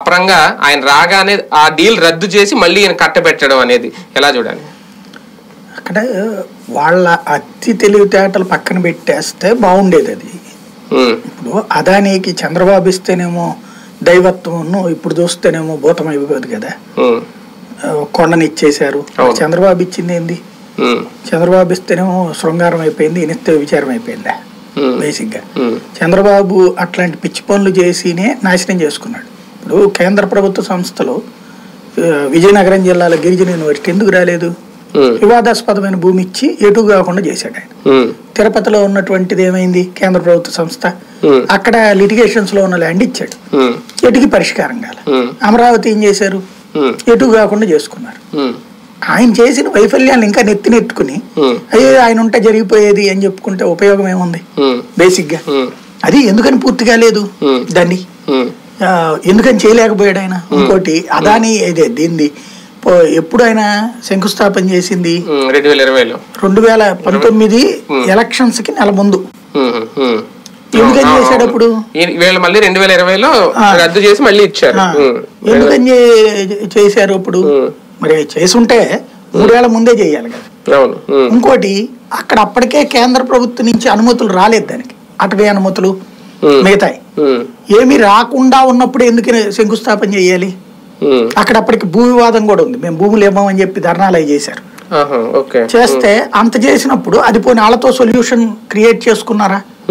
పరంగా ఆయన రాగానే ఆ డీల్ రద్దు చేసి మళ్ళీ ఈయన కట్టబెట్టడం అనేది ఎలా చూడాలి అక్కడ వాళ్ళ అతి తెలివితేటలు పక్కన పెట్టేస్తే బాగుండేది అది ఉమ్, ఇప్పుడు అదానికి చంద్రబాబు ఇస్తేనేమో దైవత్వం ఇప్పుడు చూస్తేనేమో భూతం అయిపోదు కదా ఉమ్, ఆ, కొండని ఇచ్చేశారు అవును. చంద్రబాబు ఇచ్చింది ఏంది ఉమ్, చంద్రబాబు ఇస్తేనేమో శృంగారం అయిపోయింది ఇనిస్తే విచారం అయిపోయిందా ఉమ్, బేసిక్గా ఉమ్, చంద్రబాబు అట్లాంటి పిచ్చి పనులు చేసినే నాశనం చేసుకున్నాడు ఇప్పుడు కేంద్ర ప్రభుత్వ సంస్థలు ఆ, విజయనగరం జిల్లాలో గిరిజన యూనివర్సిటీ ఎందుకు రాలేదు ఉమ్, వివాదాస్పదమైన భూమి ఇచ్చి ఎటు కాకుండా చేశాడు ఆయన ఉమ్, తిరుపతిలో ఉన్నటువంటిది ఏమైంది కేంద్ర ప్రభుత్వ సంస్థ ఉమ్, అక్కడ లిటిగేషన్స్ లో ఉన్న ల్యాండ్ ఇచ్చాడు ఉమ్, ఎటుకి పరిష్కారం కాల ఉమ్, అమరావతి ఏం చేశారు ఉమ్, ఎటు కాకుండా చేసుకున్నారు ఉమ్, ఆయన చేసిన వైఫల్యాన్ని ఇంకా నెత్తినెత్తుకుని ఉమ్, అయ్యో ఆయన ఉంటే జరిగిపోయేది అని చెప్పుకుంటే ఉపయోగం ఏముంది ఉమ్, బేసిక్ గా ఉమ్, అది ఎందుకని పూర్తిగా లేదు Hmm. దాన్ని ఉమ్, ఆ, ఎందుకని చేయలేకపోయాడు ఆయన ఇంకోటి అదాని ఇదే దీన్ని పో- ఎప్పుడు ఆయన శంకుస్థాపన చేసింది ఉమ్, రెండు వేల ఇరవైలో రెండు వేల పంతొమ్మిది ఎలక్షన్స్ కి నెల ముందు ఉమ్, ఉమ్. ఎందుకని చేశాడు అప్పుడు ఈ- వీళ్ళు మళ్ళీ రెండు వేల ఇరవైలో రద్దు చేసి మళ్ళీ ఇచ్చారు ఆ, ఉమ్, ఎందుకని చే- చేశారు అప్పుడు ఉమ్, మరి చేసుంటే మూడేళ్ల ముందే చేయాలి కదా అవును ఉమ్, ఇంకోటి అక్కడ అప్పటికే కేంద్ర ప్రభుత్వం నుంచి అనుమతులు రాలేదు దానికి అటవీ అనుమతులు ఉమ్, మిగతాయి ఉమ్, ఏమీ రాకుండా ఉన్నప్పుడు ఎందుకు శంకుస్థాపన చేయాలి ఉమ్, అక్కడ అప్పటికి భూ వివాదం కూడా ఉంది మేము భూములు ఇవ్వమని చెప్పి ధర్నాలు అవి చేశారు ఆహా, ఓకే చేస్తే అంత చేసినప్పుడు అది పోనీ వాళ్ళతో సొల్యూషన్ క్రియేట్ చేసుకున్నారా